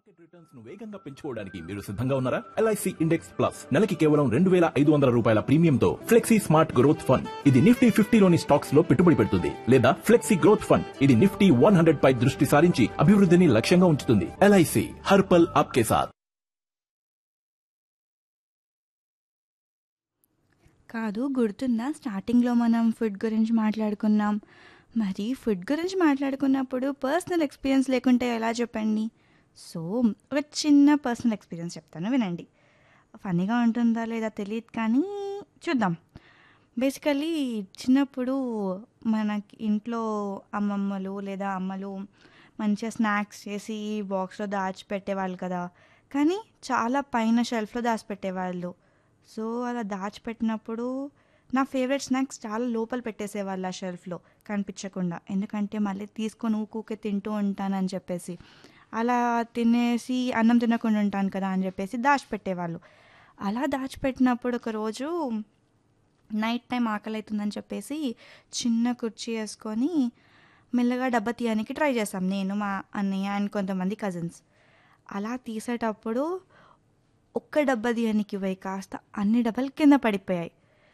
market returns ను వేగంగా పెంచుకోవడానికి మీరు సిద్ధంగా ఉన్నారా ఎల్ఐసి ఇండెక్స్ ప్లస్ నెలకి కేవలం రెండు వేల ఐదు వందల రూపాయల ప్రీమియంతో ఫ్లెక్సీ స్మార్ట్ గ్రోత్ ఫండ్ ఇది నిఫ్టీ ఫిఫ్టీలోని స్టాక్స్ లో పెట్టుబడి పెడుతుంది లేదా ఫ్లెక్సీ గ్రోత్ ఫండ్ ఇది నిఫ్టీ వన్ హండ్రెడ్ పై దృష్టి సారించి అభివృద్ధిని లక్ష్యంగా ఉంచుతుంది ఎల్ఐసి హర్పల్ ఆప్కే సాత్ కాదు గుర్తుందా స్టార్టింగ్లో మనం ఫుడ్ గురించి మాట్లాడుకున్నాం మరి ఫుడ్ గురించి మాట్లాడుకున్నప్పుడు పర్సనల్ ఎక్స్పీరియన్స్ లేకుంటే ఎలా చెప్పండి సో ఒక చిన్న పర్సనల్ ఎక్స్పీరియన్స్ చెప్తాను వినండి ఫన్నీగా ఉంటుందా లేదా తెలియదు కానీ చూద్దాం బేసికలీ చిన్నప్పుడు మనకి ఇంట్లో అమ్మమ్మలు లేదా అమ్మలు మంచిగా స్నాక్స్ చేసి బాక్స్లో దాచిపెట్టేవాళ్ళు కదా కానీ చాలా పైన షెల్ఫ్లో దాచిపెట్టేవాళ్ళు సో అలా దాచిపెట్టినప్పుడు నా ఫేవరెట్ స్నాక్స్ చాలా లోపల పెట్టేసేవాళ్ళు ఆ షెల్ఫ్లో కనిపించకుండా ఎందుకంటే మళ్ళీ తీసుకొని ఊకూకే తింటూ ఉంటానని చెప్పేసి అలా తినేసి అన్నం తినకుండా ఉంటాను కదా అని చెప్పేసి దాచిపెట్టేవాళ్ళు అలా దాచిపెట్టినప్పుడు ఒక రోజు నైట్ టైం ఆకలి అవుతుందని చెప్పేసి చిన్న కుర్చీ వేసుకొని మెల్లగా డబ్బా తీయడానికి ట్రై చేసాం నేను మా అన్నయ్య అండ్ కొంతమంది కజిన్స్ అలా తీసేటప్పుడు ఒక్క డబ్బా తీయడానికి పోయి కాస్త అన్ని డబ్బాలు కింద పడిపోయాయి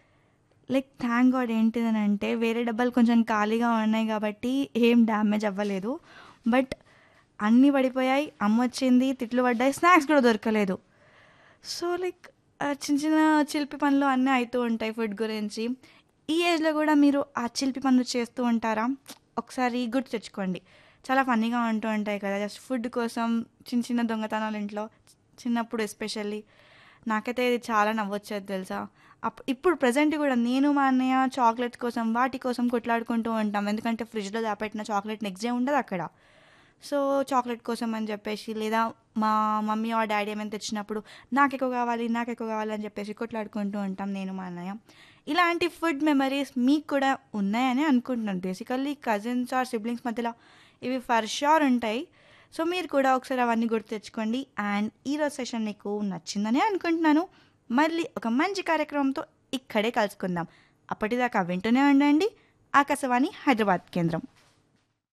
లైక్ థ్యాంక్ గాడ్ ఏంటిదని అంటే వేరే డబ్బాలు కొంచెం ఖాళీగా ఉన్నాయి కాబట్టి ఏం డ్యామేజ్ అవ్వలేదు బట్ అన్నీ పడిపోయాయి అమ్మ వచ్చింది తిట్లు పడ్డాయి స్నాక్స్ కూడా దొరకలేదు సో లైక్ చిన్న చిన్న చిలిపి పనులు అన్నీ అవుతూ ఉంటాయి ఫుడ్ గురించి ఈ ఏజ్లో కూడా మీరు ఆ చిలిపి పనులు చేస్తూ ఉంటారా ఒకసారి గుర్తు తెచ్చుకోండి చాలా ఫన్నీగా ఉంటూ ఉంటాయి కదా జస్ట్ ఫుడ్ కోసం చిన్న చిన్న దొంగతనాలు ఇంట్లో చిన్నప్పుడు ఎస్పెషల్లీ నాకైతే ఇది చాలా నవ్వొచ్చేది తెలుసా అప్ ఇప్పుడు ప్రజెంట్ కూడా నేను మా అన్నయ్య చాక్లెట్ కోసం వాటి కోసం కొట్లాడుకుంటూ ఉంటాం ఎందుకంటే ఫ్రిడ్జ్లో దాపెట్టిన చాక్లెట్ నెక్స్ట్ డే ఉండదు అక్కడ సో చాక్లెట్ కోసం అని చెప్పేసి లేదా మా మమ్మీ ఆ డాడీ ఏమైనా తెచ్చినప్పుడు నాకు ఎక్కువ కావాలి నాకు ఎక్కువ కావాలి అని చెప్పేసి కొట్లాడుకుంటూ ఉంటాం నేను మా అన్నయ్య ఇలాంటి ఫుడ్ మెమరీస్ మీకు కూడా ఉన్నాయని అనుకుంటున్నాను బేసికల్లీ కజిన్స్ ఆర్ సిబ్లింగ్స్ మధ్యలో ఇవి ఫర్ షూర్ ఉంటాయి సో మీరు కూడా ఒకసారి అవన్నీ గుర్తు తెచ్చుకోండి అండ్ ఈరోజు సెషన్ మీకు నచ్చిందని అనుకుంటున్నాను మళ్ళీ ఒక మంచి కార్యక్రమంతో ఇక్కడే కలుసుకుందాం అప్పటిదాకా వింటూనే ఉండండి ఆకాశవాణి హైదరాబాద్ కేంద్రం